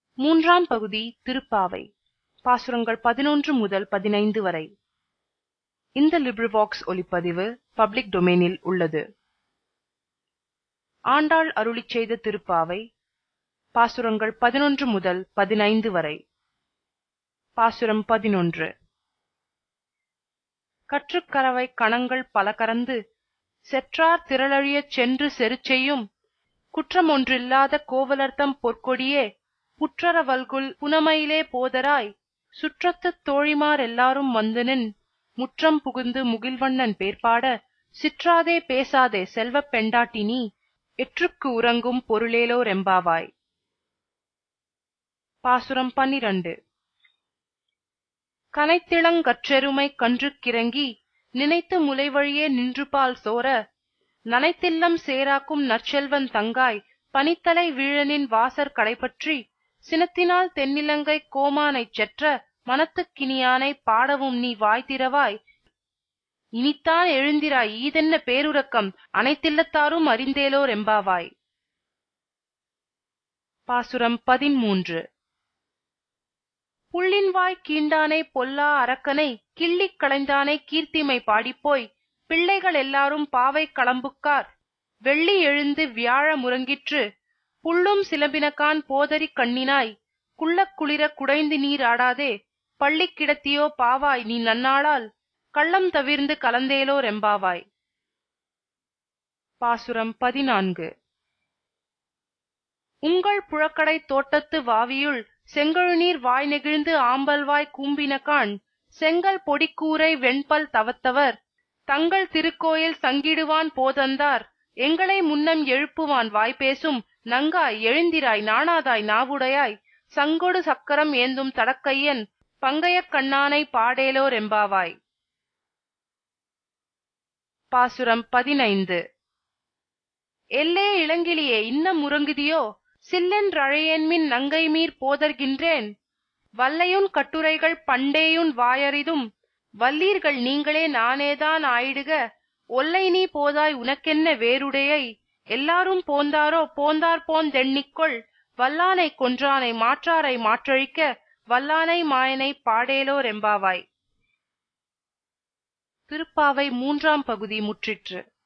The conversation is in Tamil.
மூன்றாம் பகுதி திருப்பாவை பாசுரங்கள் பதினொன்று முதல் பதினைந்து வரை இந்த லிப்ரிவாக்ஸ் ஒலிப்பதிவு பப்ளிக் டொமைனில் உள்ளது ஆண்டாள் அருளிச் செய்த திருப்பாவை பாசுரங்கள் பதினொன்று முதல் பதினைந்து வரை பாசுரம் பதினொன்று கற்றுக்கரவை கணங்கள் பல கறந்து செற்றார் திரளழியச் சென்று செருச்செய்யும் குற்றமொன்றில்லாத கோவலர்தம் பொற்கொடியே புற்றர வல்குல் புனமையிலே போதராய் சுற்றத்துத் தோழிமாரெல்லாரும் வந்துநின் முற்றம் புகுந்து முகில்வண்ணன் பேர்பாட சிற்றாதே பேசாதே செல்வப் பெண்டாட்டி நீ எற்றுக்கு உறங்கும் பொருளேலோ ரெம்பாவாய் பாசுரம் பன்னிரண்டு கனைத்திளங்கற்றெருமை கன்றுக்கிறங்கி நினைத்து முலைவழியே நின்றுபால் சோர நனைத்தில்லம் சேராக்கும் நற்செல்வன் தங்காய் பனித்தலை வீழனின் வாசற் கடைபற்றி சினத்தினால் தென்னிலங்கை கோமானைச் செற்ற மனத்துக்கினியானை பாடவும் நீ வாய் திறவாய் இனித்தான் எழுந்திராய் ஈதென்ன பேருறக்கம் அனைத்தில்லத்தாரும் அறிந்தேலோர் எம்பாவாய் பாசுரம் பதிமூன்று புள்ளின்வாய் கீண்டானை பொல்லா அரக்கனை கிள்ளிக் களைந்தானை கீர்த்திமை பாடிப்போய் பிள்ளைகள் எல்லாரும் பாவை களம்புக்கார் வெள்ளி எழுந்து வியாழ முறங்கிற்று புள்ளும் சிலம்பினகான் போதரி கண்ணினாய் குள்ளக் குளிர குடைந்து நீர் ஆடாதே பள்ளி கிடத்தியோ பாவாய் நீ நன்னாளால் கள்ளம் தவிர்ந்து கலந்தேலோ ரெம்பாவாய் பாசுரம் பதினான்கு உங்கள் புழக்கடை தோட்டத்து வாவியுள் செங்கழுநீர் வாய் நெகிழ்ந்து ஆம்பல்வாய் கூம்பினகான் செங்கல் பொடிக்கூரை வெண்பல் தவத்தவர் தங்கள் திருக்கோயில் சங்கிடுவான் போதந்தார் எங்களை முன்னம் எழுப்புவான் வாய்பேசும் நங்காய் எழுந்திராய் நாணாதாய் நாவுடையாய் சங்கொடு சக்கரம் ஏந்தும் தடக்கையன் பங்கையக் கண்ணானை பாடேலோ ரெம்பாவாய் பாசுரம் பதினைந்து எல்லே இளங்கிளியே இன்னம் முறங்குதியோ சில்லென்றழையேன்மின் நங்கைமீர் போதர்கின்றேன் வல்லையுன் கட்டுரைகள் பண்டேயுன் வாயறிதும் வல்லீர்கள் நீங்களே நானேதான் ஆயிடுக ஒல்லை நீ போதாய் உனக்கென்ன வேறுடையை எல்லாரும் போந்தாரோ போந்தார் போந்தெண்ணிக்கொள் வல்லானை கொன்றானை மாற்றாரை மாற்றழிக்க வல்லானை மாயனை பாடேலோ ரெம்பாவாய் திருப்பாவை மூன்றாம் பகுதி முற்றிற்று